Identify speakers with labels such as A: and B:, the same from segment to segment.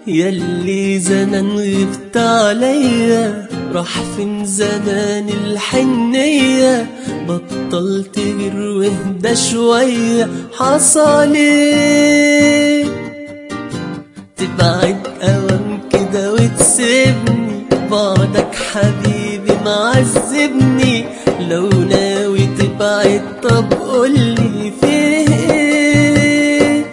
A: يلي زمان غبت عليا راح فين زمان الحنية بطل تجر واهدى شوية حصل ايه تبعد اوام كده وتسيبني بعدك حبيبي معذبني لو ناوي تبعد طب قولي فيه ايه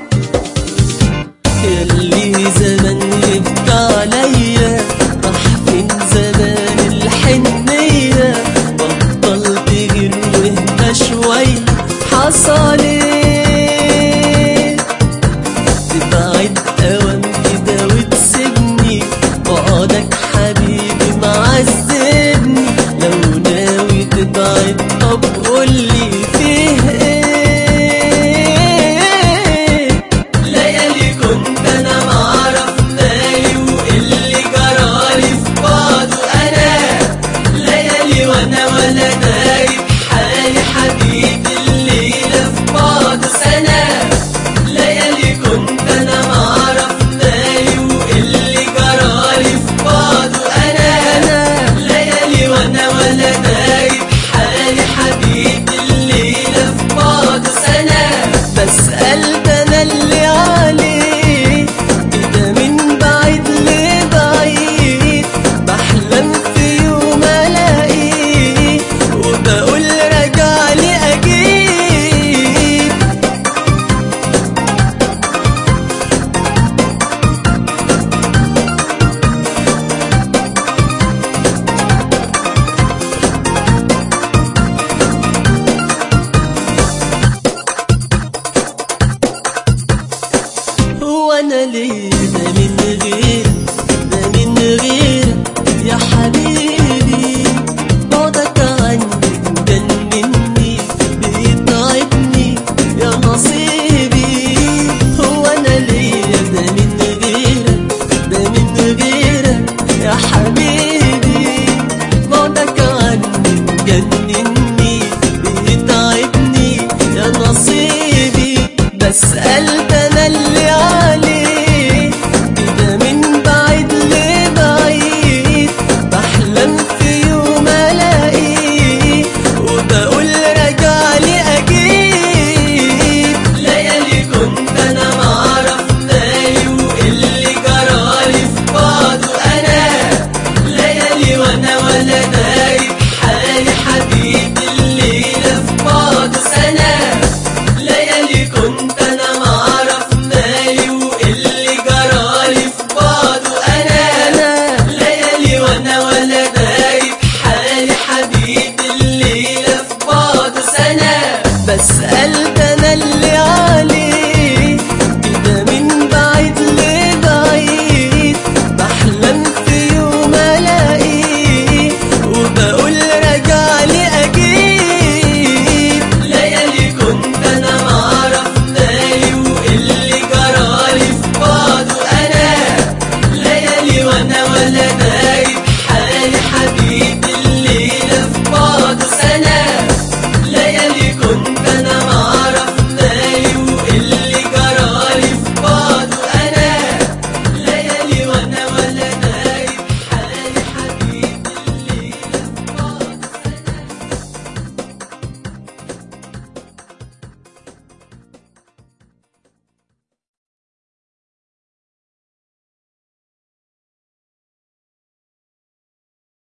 A: يلي زمان غبت عليا راح فين زمان الحنية بطل تجري واهدى شوية حصل ايه تبعد اوام كده وتسيبني بعدك حبيبي معذبني لو ناوي تبعد